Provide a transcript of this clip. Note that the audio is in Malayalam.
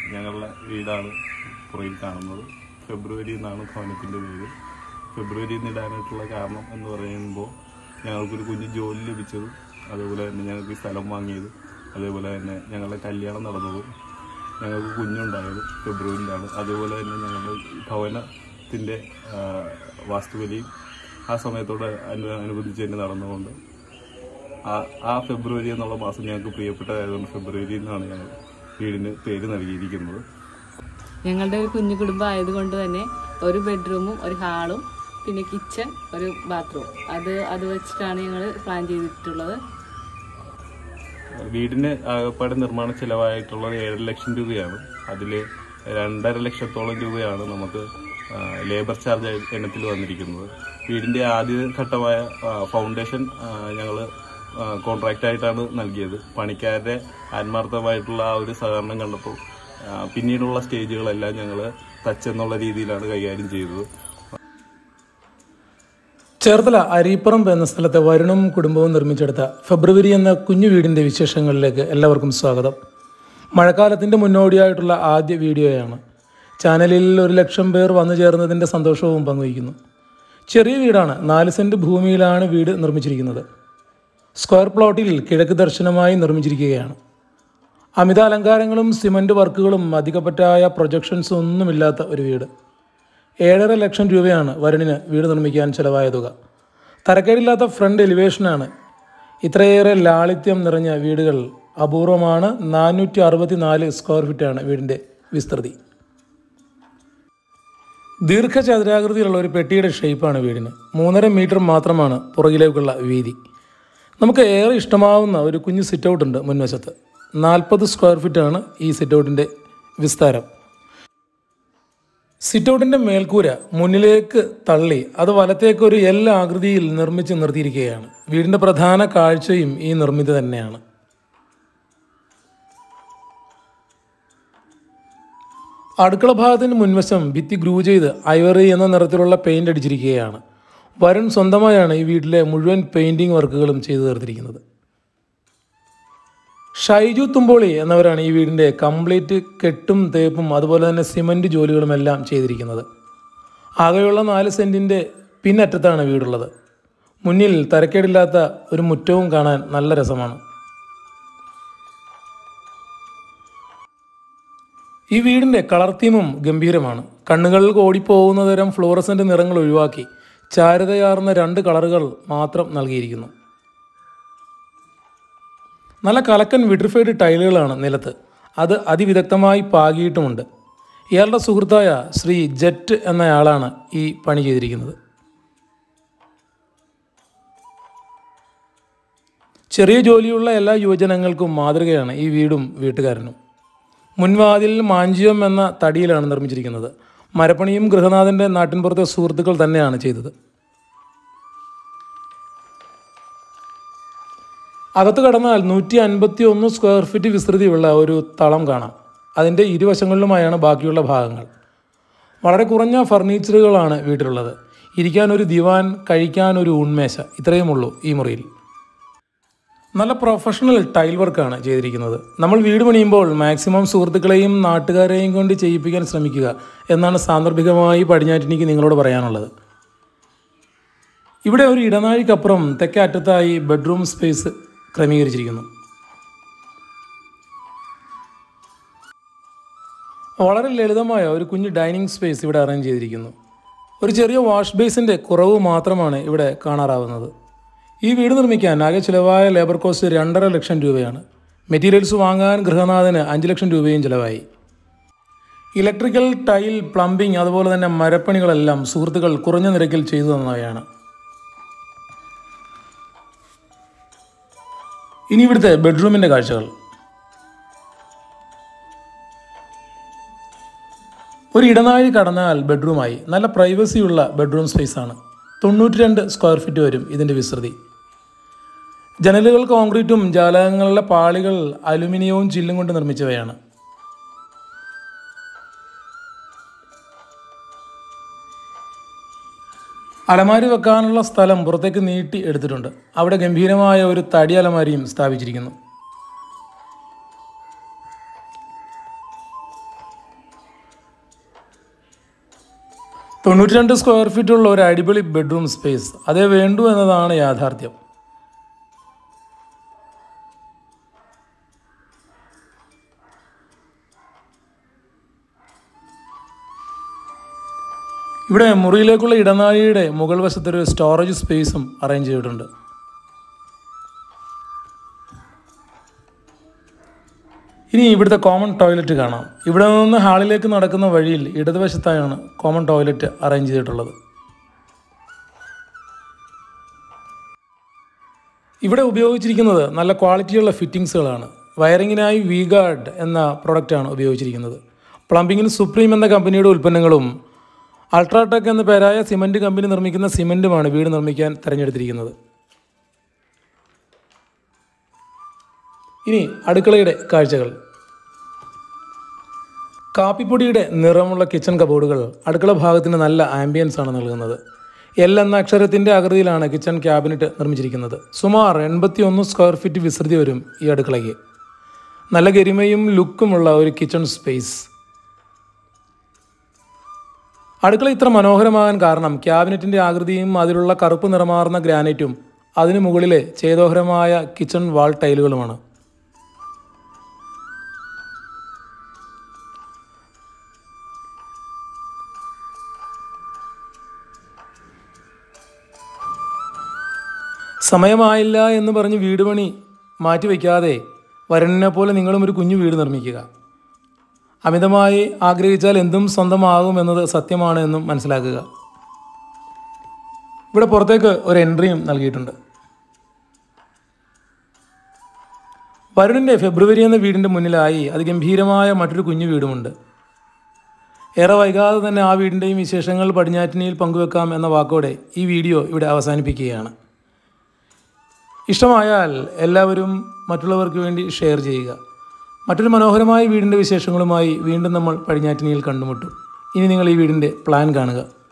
ഞങ്ങളുടെ വീടാണ് പുറകിൽ കാണുന്നത് ഫെബ്രുവരി എന്നാണ് ഭവനത്തിൻ്റെ പേര് ഫെബ്രുവരി എന്നിടാനായിട്ടുള്ള കാരണം എന്ന് പറയുമ്പോൾ ഞങ്ങൾക്കൊരു കുഞ്ഞ് ജോലി ലഭിച്ചതും അതേപോലെ തന്നെ ഞങ്ങൾക്ക് ഈ സ്ഥലം വാങ്ങിയത് അതേപോലെ തന്നെ ഞങ്ങളുടെ കല്യാണം നടന്നതും ഞങ്ങൾക്ക് കുഞ്ഞുണ്ടായത് ഫെബ്രുവരിയിലാണ് അതേപോലെ തന്നെ ഞങ്ങളുടെ ഭവനത്തിൻ്റെ ആ, വാസ്തുവിലിയും ആ സമയത്തോട് അനു അനുബന്ധിച്ച് തന്നെ നടന്നുകൊണ്ട് ആ ആ ഫെബ്രുവരി എന്നുള്ള മാസം ഞങ്ങൾക്ക് പ്രിയപ്പെട്ടതായതുകൊണ്ട് ഫെബ്രുവരി എന്നാണ് ഞങ്ങൾ വീടിന് പേര് നൽകിയിരിക്കുന്നത് ഞങ്ങളുടെ ഒരു കുഞ്ഞു കുടുംബം ആയതുകൊണ്ട് തന്നെ ഒരു ബെഡ്റൂമും ഒരു ഹാളും പിന്നെ കിച്ചൺ ഒരു ബാത്റൂം അത് അത് വെച്ചിട്ടാണ് ഞങ്ങൾ പ്ലാൻ ചെയ്തിട്ടുള്ളത് വീടിന് ആകപ്പാട് നിർമ്മാണ ചെലവായിട്ടുള്ളത് ഏഴര ലക്ഷം രൂപയാണ് അതിൽ രണ്ടര ലക്ഷത്തോളം രൂപയാണ് നമുക്ക് ആ, ലേബർ ചാർജ് ആയി- എണ്ണത്തിൽ വന്നിരിക്കുന്നത് വീടിന്റെ ആദ്യ ഘട്ടമായ ആ, ഫൗണ്ടേഷൻ ഞങ്ങൾ കോൺട്രാക്റ്റ് ആയിട്ടാണ് നൽകിയത് പണിക്കാരുടെ ആത്മാർത്ഥമായിട്ടുള്ള ആ ഒരു സഹകരണം കണ്ടപ്പോൾ ആ, പിന്നീടുള്ള സ്റ്റേജുകളെല്ലാം ഞങ്ങൾ ടച്ച് എന്നുള്ള രീതിയിലാണ് കൈകാര്യം ചെയ്തത് ചേർത്തല അരീപ്പറമ്പ് എന്ന സ്ഥലത്തെ വരുണും കുടുംബവും നിർമ്മിച്ചെടുത്ത ഫെബ്രുവരി എന്ന കുഞ്ഞു വീടിൻ്റെ വിശേഷങ്ങളിലേക്ക് എല്ലാവർക്കും സ്വാഗതം മഴക്കാലത്തിൻ്റെ മുന്നോടിയായിട്ടുള്ള ആദ്യ വീഡിയോയാണ് ചാനലിൽ ഒരു ലക്ഷം പേർ വന്നു ചേർന്നതിൻ്റെ സന്തോഷവും പങ്കുവയ്ക്കുന്നു ചെറിയ വീടാണ് നാല് സെൻറ്റ് ഭൂമിയിലാണ് വീട് നിർമ്മിച്ചിരിക്കുന്നത് സ്ക്വയർ പ്ലോട്ടിൽ കിഴക്ക് ദർശനമായി നിർമ്മിച്ചിരിക്കുകയാണ് അമിത അലങ്കാരങ്ങളും സിമൻറ്റ് വർക്കുകളും അധികപ്പറ്റായ പ്രൊജക്ഷൻസും ഒന്നുമില്ലാത്ത ഒരു വീട് ഏഴര ലക്ഷം രൂപയാണ് വരുണിന് വീട് നിർമ്മിക്കാൻ ചിലവായ തുക തരക്കേടില്ലാത്ത ഫ്രണ്ട് എലിവേഷനാണ് ഇത്രയേറെ ലാളിത്യം നിറഞ്ഞ വീടുകൾ അപൂർവമാണ് നാനൂറ്റി അറുപത്തി നാല് സ്ക്വയർ ഫീറ്റാണ് വീടിൻ്റെ വിസ്തൃതി ദീർഘചതുരാകൃതിയിലുള്ള ഒരു പെട്ടിയുടെ ഷേപ്പാണ് വീടിന് മൂന്നര മീറ്റർ മാത്രമാണ് പുറകിലേക്കുള്ള വീതി നമുക്ക് ഏറെ ഇഷ്ടമാവുന്ന ഒരു കുഞ്ഞു സിറ്റ് ഔട്ട് ഉണ്ട് മുൻവശത്ത് നാൽപ്പത് സ്ക്വയർ ഫീറ്റാണ് ഈ സിറ്റ് ഔട്ടിൻ്റെ വിസ്താരം സിറ്റൗട്ടിന്റെ മേൽക്കൂര മുന്നിലേക്ക് തള്ളി അത് വലത്തേക്ക് ഒരു എൽ ആകൃതിയിൽ നിർമ്മിച്ച് നിർത്തിയിരിക്കുകയാണ് വീടിന്റെ പ്രധാന കാഴ്ചയും ഈ നിർമ്മിതി തന്നെയാണ് അടുക്കള ഭാഗത്തിന് മുൻവശം ഭിത്തി ഗ്രൂ ചെയ്ത് ഐവറി എന്ന നിറത്തിലുള്ള പെയിന്റ് അടിച്ചിരിക്കുകയാണ് വരുൺ സ്വന്തമായാണ് ഈ വീട്ടിലെ മുഴുവൻ പെയിന്റിംഗ് വർക്കുകളും ചെയ്തു തീർത്തിരിക്കുന്നത് ഷൈജു തുമ്പോളി എന്നവരാണ് ഈ വീടിൻ്റെ കംപ്ലീറ്റ് കെട്ടും തേപ്പും അതുപോലെ തന്നെ സിമൻറ്റ് ജോലികളും എല്ലാം ചെയ്തിരിക്കുന്നത് ആകെയുള്ള നാല് സെൻറ്റിൻ്റെ പിന്നറ്റത്താണ് വീടുള്ളത് മുന്നിൽ തരക്കേടില്ലാത്ത ഒരു മുറ്റവും കാണാൻ നല്ല രസമാണ് ഈ വീടിൻ്റെ കളർ തീമും ഗംഭീരമാണ് കണ്ണുകളിൽ ഓടിപ്പോകുന്ന തരം ഫ്ലോറസൻ്റ് നിറങ്ങൾ ഒഴിവാക്കി ചാരുതയാർന്ന രണ്ട് കളറുകൾ മാത്രം നൽകിയിരിക്കുന്നു നല്ല കലക്കൻ വിട്രിഫൈഡ് ടൈലുകളാണ് നിലത്ത് അത് അതിവിദഗ്ധമായി പാകിയിട്ടുമുണ്ട് ഇയാളുടെ സുഹൃത്തായ ശ്രീ ജെറ്റ് എന്നയാളാണ് ഈ പണി ചെയ്തിരിക്കുന്നത് ചെറിയ ജോലിയുള്ള എല്ലാ യുവജനങ്ങൾക്കും മാതൃകയാണ് ഈ വീടും വീട്ടുകാരനും മുൻവാതിലിൽ മാഞ്ചിയം എന്ന തടിയിലാണ് നിർമ്മിച്ചിരിക്കുന്നത് മരപ്പണിയും ഗൃഹനാഥൻ്റെ നാട്ടിൻപുറത്തെ സുഹൃത്തുക്കൾ തന്നെയാണ് ചെയ്തത് അകത്ത് കടന്നാൽ നൂറ്റി അൻപത്തി ഒന്ന് സ്ക്വയർ ഫീറ്റ് വിസ്തൃതിയുള്ള ഒരു തളം കാണാം അതിൻ്റെ ഇരുവശങ്ങളിലുമായാണ് ബാക്കിയുള്ള ഭാഗങ്ങൾ വളരെ കുറഞ്ഞ ഫർണിച്ചറുകളാണ് വീട്ടിലുള്ളത് ഇരിക്കാൻ ഒരു ദിവാൻ കഴിക്കാൻ ഒരു ഉൺമേശ ഇത്രയുമുള്ളൂ ഈ മുറിയിൽ നല്ല പ്രൊഫഷണൽ ടൈൽ വർക്കാണ് ചെയ്തിരിക്കുന്നത് നമ്മൾ വീട് പണിയുമ്പോൾ മാക്സിമം സുഹൃത്തുക്കളെയും നാട്ടുകാരെയും കൊണ്ട് ചെയ്യിപ്പിക്കാൻ ശ്രമിക്കുക എന്നാണ് സാന്ദർഭികമായി പടിഞ്ഞാറ്റിനിക്ക് നിങ്ങളോട് പറയാനുള്ളത് ഇവിടെ ഒരു ഇടനാഴിക്കപ്പുറം തെക്കേ അറ്റത്തായി ബെഡ്റൂം സ്പേസ് ക്രമീകരിച്ചിരിക്കുന്നു വളരെ ലളിതമായ ഒരു കുഞ്ഞു ഡൈനിങ് സ്പേസ് ഇവിടെ അറേഞ്ച് ചെയ്തിരിക്കുന്നു ഒരു ചെറിയ വാഷ് ബേസിൻ്റെ കുറവ് മാത്രമാണ് ഇവിടെ കാണാറാവുന്നത് ഈ വീട് നിർമ്മിക്കാൻ ആകെ ചിലവായ ലേബർ കോസ്റ്റ് രണ്ടര ലക്ഷം രൂപയാണ് മെറ്റീരിയൽസ് വാങ്ങാൻ ഗൃഹനാഥന് അഞ്ച് ലക്ഷം രൂപയും ചിലവായി ഇലക്ട്രിക്കൽ ടൈൽ പ്ലംബിംഗ് അതുപോലെ തന്നെ മരപ്പണികളെല്ലാം സുഹൃത്തുക്കൾ കുറഞ്ഞ നിരക്കിൽ ചെയ്തു തന്നവയാണ് ഇനി ഇവിടുത്തെ ബെഡ്റൂമിൻ്റെ കാഴ്ചകൾ ഒരു ഇടനാഴി കടന്നാൽ ബെഡ്റൂമായി നല്ല പ്രൈവസിയുള്ള ബെഡ്റൂം സ്പേസാണ് തൊണ്ണൂറ്റി രണ്ട് സ്ക്വയർ ഫീറ്റ് വരും ഇതിൻ്റെ വിസ്തൃതി ജനലുകൾ കോൺക്രീറ്റും ജാലകങ്ങളുടെ പാളികൾ അലുമിനിയവും ചില്ലും കൊണ്ട് നിർമ്മിച്ചവയാണ് അലമാരി വെക്കാനുള്ള സ്ഥലം പുറത്തേക്ക് നീട്ടി എടുത്തിട്ടുണ്ട് അവിടെ ഗംഭീരമായ ഒരു തടി അലമാരിയും സ്ഥാപിച്ചിരിക്കുന്നു തൊണ്ണൂറ്റി രണ്ട് സ്ക്വയർ ഫീറ്റുള്ള ഒരു അടിപൊളി ബെഡ്റൂം സ്പേസ് അതേ വേണ്ടു എന്നതാണ് യാഥാർത്ഥ്യം ഇവിടെ മുറിയിലേക്കുള്ള ഇടനാഴിയുടെ മുകൾ വശത്തൊരു സ്റ്റോറേജ് സ്പേസും അറേഞ്ച് ചെയ്തിട്ടുണ്ട് ഇനി ഇവിടുത്തെ കോമൺ ടോയ്ലറ്റ് കാണാം ഇവിടെ നിന്ന് ഹാളിലേക്ക് നടക്കുന്ന വഴിയിൽ ഇടതുവശത്തായാണ് കോമൺ ടോയ്ലറ്റ് അറേഞ്ച് ചെയ്തിട്ടുള്ളത് ഇവിടെ ഉപയോഗിച്ചിരിക്കുന്നത് നല്ല ക്വാളിറ്റിയുള്ള ഫിറ്റിങ്സുകളാണ് വയറിങ്ങിനായി വി ഗാർഡ് എന്ന പ്രൊഡക്റ്റാണ് ഉപയോഗിച്ചിരിക്കുന്നത് പ്ലംബിങ്ങിന് സുപ്രീം എന്ന കമ്പനിയുടെ ഉൽപ്പന്നങ്ങളും അൾട്രാടെക് എന്ന പേരായ സിമൻറ്റ് കമ്പനി നിർമ്മിക്കുന്ന സിമൻറ്റുമാണ് വീട് നിർമ്മിക്കാൻ തിരഞ്ഞെടുത്തിരിക്കുന്നത് ഇനി അടുക്കളയുടെ കാഴ്ചകൾ കാപ്പിപ്പൊടിയുടെ നിറമുള്ള കിച്ചൺ കബോർഡുകൾ അടുക്കള ഭാഗത്തിന് നല്ല ആംബിയൻസ് ആണ് നൽകുന്നത് എൽ എന്ന അക്ഷരത്തിൻ്റെ ആകൃതിയിലാണ് കിച്ചൺ ക്യാബിനറ്റ് നിർമ്മിച്ചിരിക്കുന്നത് സുമാർ എൺപത്തി ഒന്ന് സ്ക്വയർ ഫീറ്റ് വിസ്തൃതി വരും ഈ അടുക്കളയ്ക്ക് നല്ല ഗരിമയും ലുക്കുമുള്ള ഒരു കിച്ചൺ സ്പേസ് അടുക്കള ഇത്ര മനോഹരമാകാൻ കാരണം ക്യാബിനറ്റിൻ്റെ ആകൃതിയും അതിലുള്ള കറുപ്പ് നിറമാർന്ന ഗ്രാനൈറ്റും അതിനു മുകളിലെ ചേതോഹരമായ കിച്ചൺ വാൾ ടൈലുകളുമാണ് സമയമായില്ല എന്ന് പറഞ്ഞ് വീട് പണി മാറ്റിവെക്കാതെ വരണിനെ പോലെ നിങ്ങളും ഒരു കുഞ്ഞു വീട് നിർമ്മിക്കുക അമിതമായി ആഗ്രഹിച്ചാൽ എന്തും സ്വന്തമാകുമെന്നത് സത്യമാണ് എന്നും മനസ്സിലാക്കുക ഇവിടെ പുറത്തേക്ക് ഒരു എൻട്രിയും നൽകിയിട്ടുണ്ട് വരുണിൻ്റെ ഫെബ്രുവരി എന്ന വീടിൻ്റെ മുന്നിലായി അതിഗംഭീരമായ മറ്റൊരു കുഞ്ഞു വീടുമുണ്ട് ഏറെ വൈകാതെ തന്നെ ആ വീടിൻ്റെയും വിശേഷങ്ങൾ പടിഞ്ഞാറ്റിനിയിൽ പങ്കുവെക്കാം എന്ന വാക്കോടെ ഈ വീഡിയോ ഇവിടെ അവസാനിപ്പിക്കുകയാണ് ഇഷ്ടമായാൽ എല്ലാവരും മറ്റുള്ളവർക്ക് വേണ്ടി ഷെയർ ചെയ്യുക മറ്റൊരു മനോഹരമായ വീടിൻ്റെ വിശേഷങ്ങളുമായി വീണ്ടും നമ്മൾ പടിഞ്ഞാറ്റിനിയിൽ കണ്ടുമുട്ടും ഇനി നിങ്ങൾ ഈ വീടിൻ്റെ പ്ലാൻ കാണുക